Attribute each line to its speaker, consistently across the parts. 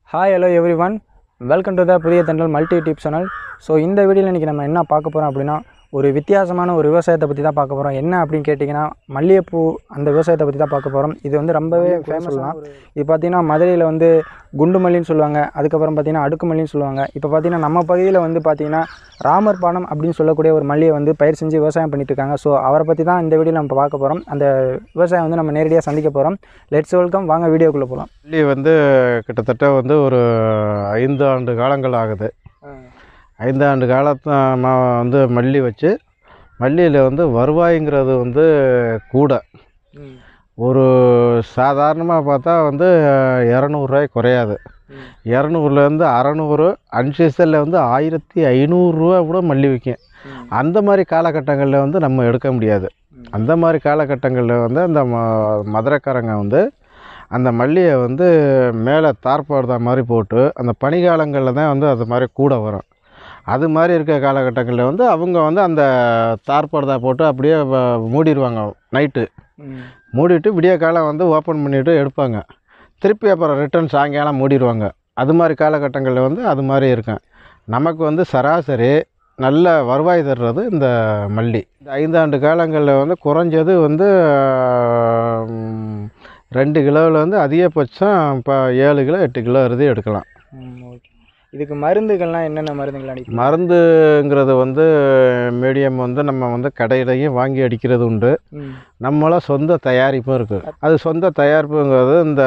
Speaker 1: Hi hello everyone welcome to the Puthiya Thendral multi tip channel so இந்த வீடியோவில் இன்றைக்கி நம்ம என்ன பார்க்க போகிறோம் அப்படின்னா ஒரு வித்தியாசமான ஒரு விவசாயத்தை பற்றி தான் பார்க்க போகிறோம் என்ன அப்படின்னு கேட்டிங்கன்னா மல்லிகைப்பூ அந்த விவசாயத்தை பற்றி தான் பார்க்க போகிறோம் இது வந்து ரொம்பவே ஃபேமஸ் தான் இது பார்த்திங்கன்னா மதுரையில் வந்து குண்டு மல்லின்னு சொல்லுவாங்க அதுக்கப்புறம் பார்த்திங்கன்னா அடுக்கு மல்லின்னு சொல்லுவாங்க இப்போ பார்த்திங்கன்னா நம்ம பகுதியில் வந்து பார்த்திங்கன்னா ராமர் பானம் அப்படின்னு சொல்லக்கூடிய ஒரு மல்லியை வந்து பயிர் செஞ்சு விவசாயம் பண்ணிட்டு இருக்காங்க ஸோ அவரை பற்றி தான் இந்த வீடியோவில் நம்ம பார்க்க போகிறோம் அந்த விவசாயம் வந்து நம்ம நேரடியாக சந்திக்க போகிறோம் லெட்ஸ் வெல்கம் வாங்க வீடியோக்குள்ளே போகலாம்
Speaker 2: மல்லி வந்து கிட்டத்தட்ட வந்து ஒரு ஐந்து ஆண்டு காலங்கள் ஆகுது ஐந்து ஆண்டு காலத்து ம- வந்து மல்லி வச்சு மல்லியில் வந்து வருவாய்ங்கிறது வந்து கூட ஒரு சாதாரணமாக பார்த்தா வந்து இரநூறுவாய் குறையாது இரநூறுலேருந்து அறநூறு அன்சீசனில் வந்து ஆயிரத்தி ஐநூறுரூவா கூட மல்லி விற்கும் அந்த மாதிரி காலகட்டங்களில் வந்து நம்ம எடுக்க முடியாது அந்த மாதிரி காலகட்டங்களில் வந்து அந்த ம மதுரைக்காரங்க வந்து அந்த மல்லியை வந்து மேலே தார்பாடுதா மாதிரி போட்டு அந்த பனிக்காலங்களில் தான் வந்து அது மாதிரி கூட வரும் அது மாதிரி இருக்க காலகட்டங்களில் வந்து அவங்க வந்து அந்த தார்பாடுதா போட்டு அப்படியே வ- மூடிடுவாங்க நைட்டு மூடிட்டு விடிய காலம் வந்து ஓப்பன் பண்ணிவிட்டு எடுப்பாங்க திருப்பி அப்புறம் ரிட்டர்ன் சாயங்காலம் மூடிடுவாங்க அது மாதிரி காலகட்டங்களில் வந்து அது மாதிரி இருக்கும் நமக்கு வந்து சராசரி நல்ல வருவாய் தர்றது இந்த மல்லி இந்த ஐந்தாண்டு காலங்களில் வந்து குறைஞ்சது வந்து ஆம், ரெண்டு கிலோவில் வந்து அதிகபட்சம் இப்போ ஏழு கிலோ எட்டு கிலோ இறுதி எடுக்கலாம்
Speaker 1: ஓகே இதுக்கு மருந்துகள்லாம் என்னென்ன மருந்துகள் அடிக்கும்
Speaker 2: மருந்துங்கிறது வந்து மீடியம் வந்து நம்ம வந்து கடையிலையும் வாங்கி அடிக்கிறது உண்டு
Speaker 1: ம்
Speaker 2: நம்மளாம் சொந்த தயாரிப்பும் இருக்குது அது சொந்த தயாரிப்புங்கிறது இந்த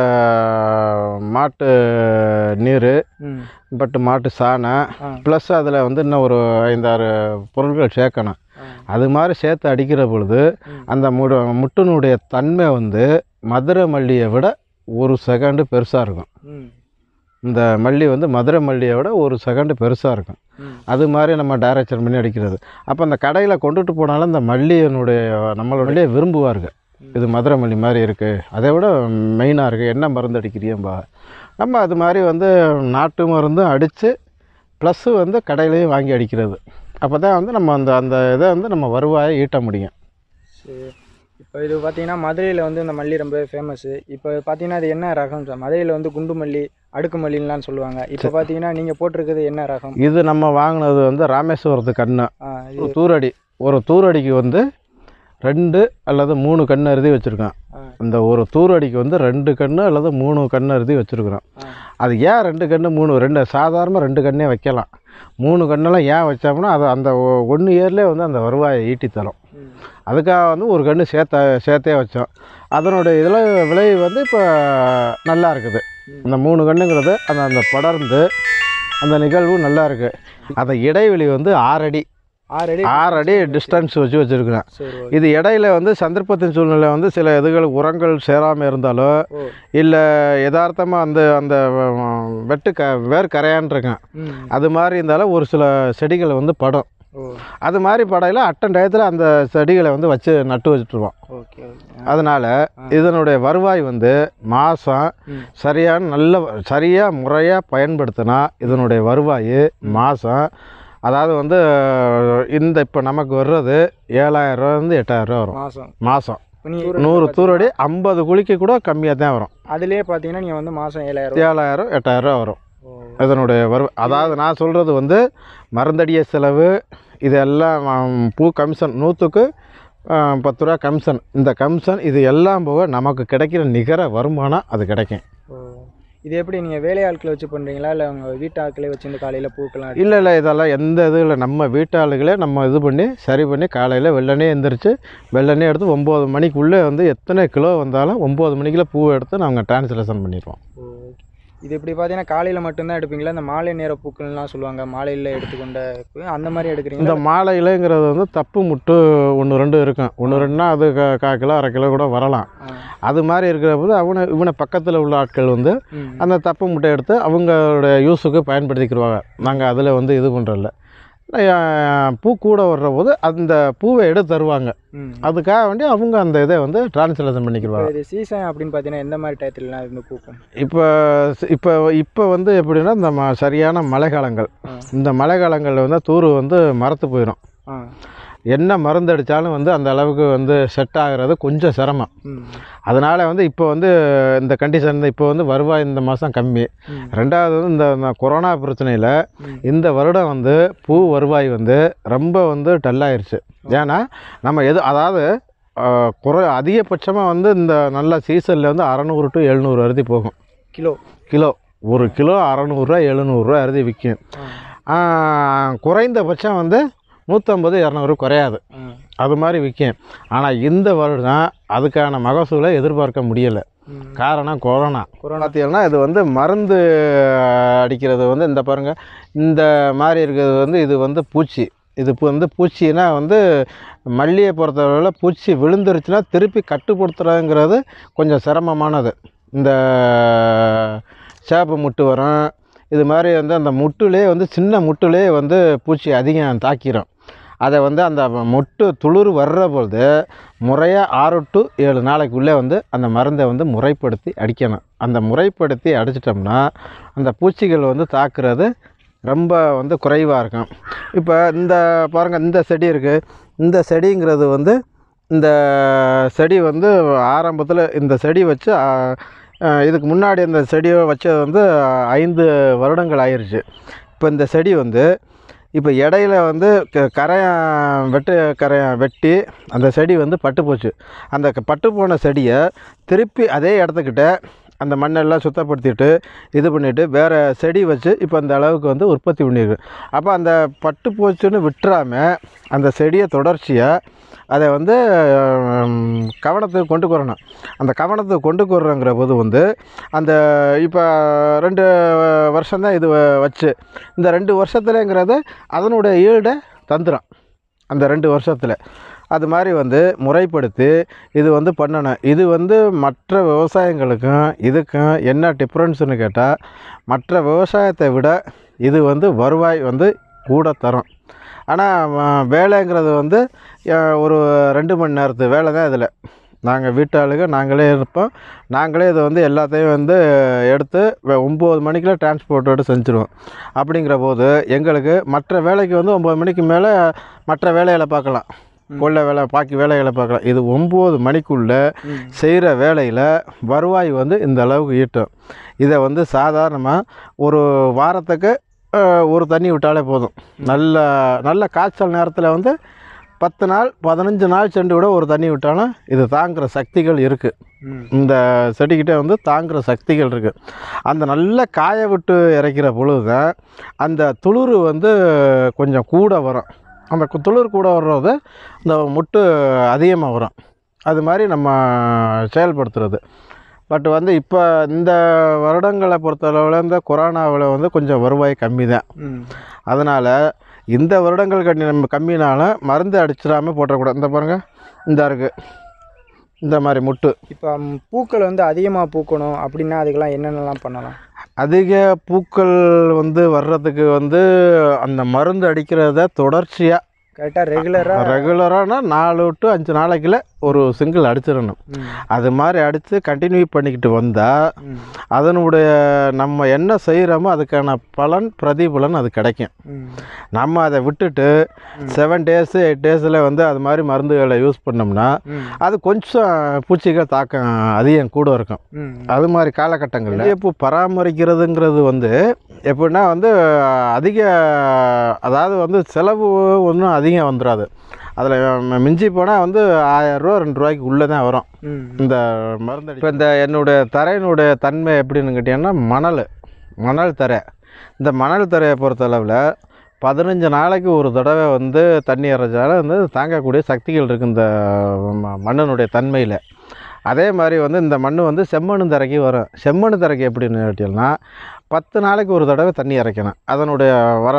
Speaker 2: மாட்டு நீர்
Speaker 1: ம்
Speaker 2: பட்டு மாட்டு சாணம்
Speaker 1: ஆ
Speaker 2: ப்ளஸ் அதில் வந்து இன்னும் ஒரு ஐந்தாறு பொருட்கள் சேர்க்கணும்
Speaker 1: ஆ.
Speaker 2: அது மாதிரி சேர்த்து அடிக்கிற பொழுது
Speaker 1: ம்.
Speaker 2: அந்த முடு முட்டினுடைய தன்மை வந்து மதுரை மல்லியை விட ஒரு செகண்டு பெருசாக இருக்கும்
Speaker 1: ம்
Speaker 2: இந்த மல்லி வந்து மதுரை மல்லியை விட ஒரு செகண்டு பெருசாக இருக்கும்
Speaker 1: ம்
Speaker 2: அது மாதிரி நம்ம டைரக்ஷன் பண்ணி அடிக்கிறது அப்போ அந்த கடையில் கொண்டுட்டு போனாலும் இந்த மல்லியினுடைய நம்மளுடைய விரும்புவாருங்க இது மதுரை மல்லி மாதிரி இருக்குது அதை விட மெயினாக இருக்குது என்ன மருந்து அடிக்கிறியம்பா நம்ம அது மாதிரி வந்து நாட்டு மருந்தும் அடித்து ப்ளஸ்ஸு வந்து கடையிலையும் வாங்கி அடிக்கிறது அப்போ தான் வந்து நம்ம அந்த அந்த இதை வந்து நம்ம வருவாயை ஈட்ட முடியும்
Speaker 1: சரி இப்போ இது பார்த்தீங்கன்னா மதுரையில் வந்து இந்த மல்லி ரொம்ப ஃபேமஸ்ஸு இப்போ பார்த்தீங்கன்னா இது என்ன ரகம் சார் மதுரையில் வந்து குண்டு மல்லி அடுக்கு மல்லின்லாம் சொல்லுவாங்க இப்போ பார்த்தீங்கன்னா நீங்கள் போட்டிருக்கிறது என்ன ரகம்
Speaker 2: இது நம்ம வாங்கினது வந்து ராமேஸ்வரத்து கன்று
Speaker 1: ஆ இது
Speaker 2: ஒரு தூரடி ஒரு தூரடிக்கு வந்து ரெண்டு அல்லது மூணு கன்று அறுதி வச்சுருக்கோன்
Speaker 1: ஆ
Speaker 2: இந்த ஒரு தூரடிக்கு வந்து ரெண்டு கன்று அல்லது மூணு கன்று அறுதி வச்சுருக்குறோம்
Speaker 1: ஆ
Speaker 2: அது ஏன் ரெண்டு கன்று மூணு ரெண்டு சாதாரணமாக ரெண்டு கண்ணே வைக்கலாம் மூணு கண்ணெல்லாம் ஏன் வச்சோம்னா அது அந்த ஒன்று இயர்லேயே வந்து அந்த வருவாயை ஈட்டி தரும்
Speaker 1: ம்
Speaker 2: அதுக்காக வந்து ஒரு கன்று சேர்த்த சேர்த்தே வச்சோம் அதனுடைய இதில் விலை வந்து இப்போ நல்லா இருக்குது
Speaker 1: ம்.
Speaker 2: அந்த மூணு கண்ணுங்கிறது அந்த அந்த படர்ந்து அந்த நிகழ்வு நல்லா இருக்குது அந்த இடைவெளி வந்து ஆறடி
Speaker 1: ஆறு அடி
Speaker 2: ஆறடி டிஸ்டன்ஸ் வச்சு வச்சுருக்குறேன்
Speaker 1: சரி ஓகே
Speaker 2: இது இடையில வந்து சந்தர்ப்பத்தின் சூழ்நிலை வந்து சில இதுகள் உரங்கள் சேராமல் இருந்தாலோ
Speaker 1: ஓ
Speaker 2: இல்லை யதார்த்தமாக அந்த அந்த அஹ், வெட்டு க வேர் கரையான் இருக்கேன்
Speaker 1: ம்
Speaker 2: அது மாதிரி இருந்தாலும் ஒரு சில செடிகள் வந்து படும்
Speaker 1: ஓ
Speaker 2: அது மாதிரி படையில் அட்டன் டயத்தில் அந்த செடிகளை வந்து வச்சு நட்டு வச்சுட்டுருவோம்
Speaker 1: ஓகே ஓகே
Speaker 2: அதனால் இதனுடைய வருவாய் வந்து மாதம்
Speaker 1: ம்
Speaker 2: சரியான நல்ல சரியாக முறையாக பயன்படுத்தினா இதனுடைய வருவாய் மாதம் அதாவது வந்து இந்த இப்போ நமக்கு வர்றது ஏழாயிரரூவாலேருந்து எட்டாயிரரூவா வரும்
Speaker 1: மாதம்
Speaker 2: மாதம்
Speaker 1: இப்போ நீ
Speaker 2: நூறு தூரடி ஐம்பது குழிக்கு கூட கம்மியாக தான் வரும்
Speaker 1: அதுலேயே பார்த்தீங்கன்னா நீங்கள் வந்து மாதம் ஏழாயிரம்
Speaker 2: ஏழாயிரம் எட்டாயிரரூவா வரும்
Speaker 1: ஓ
Speaker 2: இதனுடைய வரு அதாவது நான் சொல்கிறது வந்து மருந்தடிய செலவு இதெல்லாம் ஆம், பூ கமிஷன் நூற்றுக்கு பத்து ரூபா கமிஷன் இந்த கமிஷன் இது எல்லாம் போக நமக்கு கிடைக்கிற நிகர வருமானம் அது கிடைக்கும்
Speaker 1: ஓ இது எப்படி நீங்கள் வேலை ஆட்களை வச்சு பண்ணுறீங்களா இல்லை உங்கள் வீட்டு ஆட்களே வச்சு இந்த காலையில் பூக்கெல்லாம்
Speaker 2: இல்லை இல்லை இதெல்லாம் எந்த இது இல்லை நம்ம வீட்டாளுகளே நம்ம இது பண்ணி சரி பண்ணி காலையில் வெள்ளனே எந்திரிச்சு வெள்ளனே எடுத்து ஒம்பது மணிக்குள்ளே வந்து எத்தனை கிலோ வந்தாலும் ஒம்பது மணிக்குள்ளே பூ எடுத்து நாங்கள் டிரான்ஸ்லேஷன் பண்ணிடுவோம்
Speaker 1: ஓ இது இப்படி பார்த்தீங்கன்னா காலையில் மட்டும்தான் எடுப்பீங்களா இந்த மாலை நேர பூக்கள்லாம் சொல்லுவாங்க மாலையில் எடுத்துக்கொண்ட பூ, அந்த மாதிரி
Speaker 2: இந்த
Speaker 1: எடுக்கிறீங்களா
Speaker 2: மாலையிலங்கிறது வந்து தப்பு முட்டு ஒன்று ரெண்டு இருக்கும் ஒன்று ரெண்டுனா அது கா கா கிலோ அரை கிலோ கூட வரலாம்
Speaker 1: ஆ
Speaker 2: அது மாதிரி இருக்கிற போது அவனை இவனை பக்கத்தில் உள்ள ஆட்கள் வந்து
Speaker 1: ம்
Speaker 2: அந்த தப்பு முட்டை எடுத்து அவங்களுடைய யூஸுக்கு பயன்படுத்திக்கிடுவாங்க நாங்கள் அதில் வந்து இது பண்ணுறதில்ல பூ கூட வர்ற போது அந்த பூவை எடுத்து தருவாங்க
Speaker 1: ம்
Speaker 2: அதுக்காக வேண்டி அவங்க அந்த இதை வந்து டிரான்ஸ்லேஷன்
Speaker 1: இப்போ
Speaker 2: பண்ணிக்கிடுவாங்க
Speaker 1: இது சீசன் அப்படின்னு பார்த்தீங்கன்னா எந்த மாதிரி டயத்துலலாம் இருந்து பூக்கும்
Speaker 2: இப்போ இப்போ இப்போ வந்து எப்படின்னா இந்த ம சரியான மழை காலங்கள்
Speaker 1: ஆ
Speaker 2: இந்த மழை காலங்களில் வந்து தூர் வந்து மரத்து போயிடும்
Speaker 1: ஆ
Speaker 2: என்ன மருந்து அடித்தாலும் வந்து அந்த அளவுக்கு வந்து செட் ஆகிறது கொஞ்சம் சிரமம்
Speaker 1: ம்
Speaker 2: அதனால் வந்து இப்போ வந்து இந்த கண்டிஷன் இப்போ வந்து வருவாய் இந்த மாதம் கம்மி
Speaker 1: ம்.
Speaker 2: ரெண்டாவது வந்து இந்த இந்த கொரோனா பிரச்சனையில்
Speaker 1: ம்.
Speaker 2: இந்த வருடம் வந்து பூ வருவாய் வந்து ரொம்ப வந்து டல்லாயிருச்சு ஏன்னா நம்ம எது அதாவது ஆஹ், குறை அதிகபட்சமாக வந்து இந்த நல்ல சீசனில் வந்து அறநூறு டு எழுநூறு அறுதி போகும்
Speaker 1: கிலோ
Speaker 2: கிலோ ஒரு கிலோ அறநூறுரூவா எழுநூறுரூவா அறுதி விற்கும்
Speaker 1: ஆ
Speaker 2: ஆஹ், குறைந்தபட்சம் வந்து நூற்றம்பது இரநூறு குறையாது
Speaker 1: ஆ
Speaker 2: அது மாதிரி விற்கும் ஆனால் இந்த வருடம் அதுக்கான மகசூலை எதிர்பார்க்க முடியலை
Speaker 1: ம்.
Speaker 2: காரணம் கொரோனா
Speaker 1: கொரோனா
Speaker 2: பார்த்தீங்கன்னா இது வந்து மருந்து அடிக்கிறது வந்து இந்த பாருங்கள் இந்த மாதிரி இருக்கிறது வந்து இது வந்து பூச்சி இது இப்போ வந்து பூச்சினா வந்து மல்லியை பொறுத்தளவில் பூச்சி விழுந்துருச்சுன்னா திருப்பி கட்டுப்படுத்துறதுங்கிறது கொஞ்சம் சிரமமானது இந்த சேப்பு முட்டு வரும் இது மாதிரி வந்து அந்த முட்டுலே வந்து சின்ன முட்டுலே வந்து பூச்சி அதிகம் தாக்கிரும் அதை வந்து அந்த மொட்டு துளிர் வர்ற பொழுது முறையாக ஆறு டு ஏழு நாளைக்குள்ளே வந்து அந்த மருந்தை வந்து முறைப்படுத்தி அடிக்கணும் அந்த முறைப்படுத்தி அடிச்சிட்டோம்னா அந்த பூச்சிகள் வந்து தாக்குறது ரொம்ப வந்து குறைவாக இருக்கும் இப்போ இந்த பாருங்கள் இந்த செடி இருக்குது இந்த செடிங்கிறது வந்து இந்த செடி வந்து ஆரம்பத்தில் இந்த செடி வச்சு ஆ, ஆ, இதுக்கு முன்னாடி இந்த செடியை வச்சது வந்து ஐந்து வருடங்கள் ஆயிருச்சு இப்போ இந்த செடி வந்து இப்போ இடையில வந்து க கரையான் வெட்டு கரையான் வெட்டி அந்த செடி வந்து பட்டு போச்சு அந்த க- பட்டு போன செடியை திருப்பி அதே இடத்துக்கிட்ட அந்த மண்ணெல்லாம் சுத்தப்படுத்திட்டு இது பண்ணிவிட்டு வேறு செடி வச்சு இப்போ அந்த அளவுக்கு வந்து உற்பத்தி பண்ணியிருக்கு அப்போ அந்த பட்டு போச்சுன்னு விட்டுறாமல் அந்த செடியை தொடர்ச்சியாக அதை வந்து ஹம், கவனத்துக்கு கொண்டு வரணும் அந்த கவனத்துக்கு கொண்டு வர்றங்கிற போது வந்து அந்த இப்போ ரெண்டு வருஷம்தான் இது வ- வச்சு இந்த ரெண்டு வருஷத்துலங்கிறது அதனுடைய ஈடை தந்துடும் அந்த ரெண்டு வருஷத்தில் அது மாதிரி வந்து முறைப்படுத்தி இது வந்து பண்ணணும் இது வந்து மற்ற விவசாயங்களுக்கும் இதுக்கும் என்ன டிஃப்ரென்ஸ்னு கேட்டால் மற்ற விவசாயத்தை விட இது வந்து வருவாய் வந்து கூட தரும் ஆனால் வேலைங்கிறது வந்து அஹ், ஒரு ரெண்டு மணி நேரத்து வேலை தான் இதில் நாங்கள் வீட்டாளுங்க நாங்களே இருப்போம் நாங்களே இதை வந்து எல்லாத்தையும் வந்து எடுத்து வெ- ஒம்பது மணிக்கெலாம் டிரான்ஸ்போர்ட்டோடு செஞ்சுருவோம் அப்படிங்கிற போது எங்களுக்கு மற்ற வேலைக்கு வந்து ஒம்பது மணிக்கு மேலே மற்ற வேலைகளை பார்க்கலாம் கொள்ள வேலை பாக்கி வேலைகளை பார்க்கலாம் இது ஒம்பது மணிக்குள்ளே
Speaker 1: ம்.
Speaker 2: செய்கிற வேலையில் வருவாய் வந்து இந்த அளவுக்கு ஈட்டும் இதை வந்து சாதாரணமாக ஒரு வாரத்துக்கு அஹ், ஒரு தண்ணி விட்டாலே போதும் நல்ல நல்ல காய்ச்சல் நேரத்தில் வந்து பத்து நாள் பதினஞ்சு நாள் சென்று கூட ஒரு தண்ணி விட்டாலும் இது தாங்குகிற சக்திகள் இருக்குது
Speaker 1: ம்.
Speaker 2: இந்த செடிக்கிட்ட வந்து தாங்குகிற சக்திகள் இருக்குது அந்த நல்ல காய விட்டு இறைக்கிற பொழுது தான் அந்த துளிர் வந்து கொஞ்சம் கூட வரும் அந்த கு- துளிர் கூட வர்றது இந்த முட்டு அதிகமாக வரும் அது மாதிரி நம்ம செயல்படுத்துறது பட் வந்து இப்போ இந்த வருடங்களை பொறுத்தளவில் இந்த கொரோனாவில் வந்து கொஞ்சம் வருவாய் கம்மி தான்
Speaker 1: ம்.
Speaker 2: அதனால் இந்த வருடங்கள் கண்ணி நம்ம கம்மினாலும் மருந்து அடிச்சிடாமல் போட்டக்கூடாது இந்த பாருங்கள் இந்த இருக்குது இந்த மாதிரி முட்டு
Speaker 1: இப்போ ம், பூக்கள் வந்து அதிகமாக பூக்கணும் அப்படின்னா அதுக்கெல்லாம் என்னென்னலாம் பண்ணலாம்
Speaker 2: அதிக பூக்கள் வந்து வர்றதுக்கு வந்து அந்த மருந்து அடிக்கிறத தொடர்ச்சியாக
Speaker 1: கரெக்டாக ரெகுலராக
Speaker 2: ரெகுலரான நாலு டு அஞ்சு நாளைக்குள்ள ஒரு சிங்கிள் அடிச்சிடணும் அது மாதிரி அடித்து கண்டினியூ பண்ணிக்கிட்டு வந்தால் அதனுடைய நம்ம என்ன செய்கிறோமோ அதுக்கான பலன் பிரதிபலன் அது கிடைக்கும் நம்ம அதை விட்டுட்டு செவன் டேஸு எயிட் டேஸில் வந்து அது மாதிரி மருந்துகளை யூஸ் பண்ணோம்னா அது கொஞ்சம் பூச்சிகள் தாக்கம் அதிகம் கூட இருக்கும் அது மாதிரி காலகட்டங்களில் இப்போ பராமரிக்கிறதுங்கிறது வந்து எப்படின்னா வந்து அதிக அதாவது வந்து செலவு ஒன்றும் அதிகம் வந்துடாது அதில் மிஞ்சி போனால் வந்து ஆயிரரூவா ரெண்டு ரூபாய்க்கு உள்ளே தான் வரும் இந்த மருந்து இப்போ இந்த என்னுடைய தரையினுடைய தன்மை எப்படின்னு கேட்டிங்கன்னா மணல் மணல் தரை இந்த மணல் தரையை பொறுத்தளவில் பதினஞ்சு நாளைக்கு ஒரு தடவை வந்து தண்ணி இறைச்சாலும் வந்து தாங்கக்கூடிய சக்திகள் இருக்குது இந்த ம- மண்ணினுடைய தன்மையில் அதே மாதிரி வந்து இந்த மண் வந்து செம்மண் தரைக்கு வரும் செம்மண் தரைக்கு எப்படின்னு கேட்டிங்கன்னா பத்து நாளைக்கு ஒரு தடவை தண்ணி இறைக்கணும் அதனுடைய வர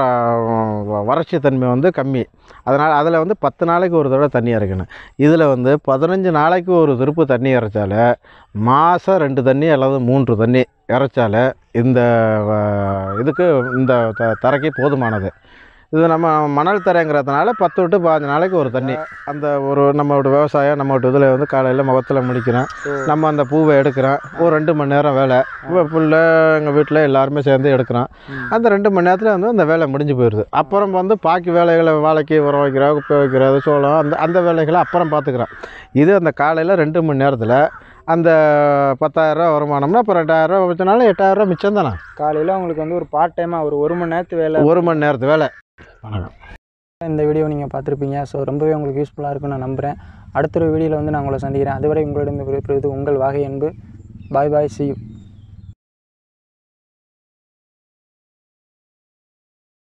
Speaker 2: வறட்சி தன்மை வந்து கம்மி அதனால் அதில் வந்து பத்து நாளைக்கு ஒரு தடவை தண்ணி இறைக்கணும் இதில் வந்து பதினஞ்சு நாளைக்கு ஒரு திருப்பு தண்ணி இறைச்சாலே மாதம் ரெண்டு தண்ணி அல்லது மூன்று தண்ணி இறைச்சாலே இந்த அஹ், இதுக்கு இந்த த தரைக்கு போதுமானது இது நம்ம மணல் தரைங்கிறதுனால பத்து விட்டு பாஞ்சு நாளைக்கு ஒரு தண்ணி அந்த ஒரு நம்மளோட விவசாயம் நம்மளோட இதில் வந்து காலையில் முகத்தில் முடிக்கிறேன் நம்ம அந்த பூவை எடுக்கிறோம் ஒரு ரெண்டு மணி நேரம் வேலை இப்போ புள்ள எங்கள் வீட்டில் எல்லாருமே சேர்ந்து எடுக்கிறோம்
Speaker 1: ம்.
Speaker 2: அந்த ரெண்டு மணி நேரத்தில் வந்து அந்த வேலை முடிஞ்சு போயிடுது அப்புறம் வந்து பாக்கி வேலைகளை வாழைக்கு உரம் வைக்கிறோம் குப்பை வைக்கிறது சோளம் அந்த அந்த வேலைகளை அப்புறம் பார்த்துக்கிறோம் இது அந்த காலையில் ரெண்டு மணி நேரத்தில் அந்த பத்தாயிரரூவா வருமானம்னா இப்போ ரெண்டாயிரரூவா வச்சனால எட்டாயிரரூவா மிச்சம் தானே
Speaker 1: காலையில் உங்களுக்கு வந்து ஒரு பார்ட் டைமாக ஒரு ஒரு மணி நேரத்து வேலை
Speaker 2: ஒரு மணி நேரத்து வேலை வணக்கம்
Speaker 1: இந்த வீடியோ நீங்கள் பார்த்துருப்பீங்க ஸோ ரொம்பவே உங்களுக்கு யூஸ்ஃபுல்லாக இருக்கும்னு நான் நம்புகிறேன் அடுத்த ஒரு வீடியோவில் வந்து நான் உங்களை சந்திக்கிறேன் அதுவரை உங்களிடம் விடைபெறுவது உங்கள் வாகை அன்பு பாய் பாய் see you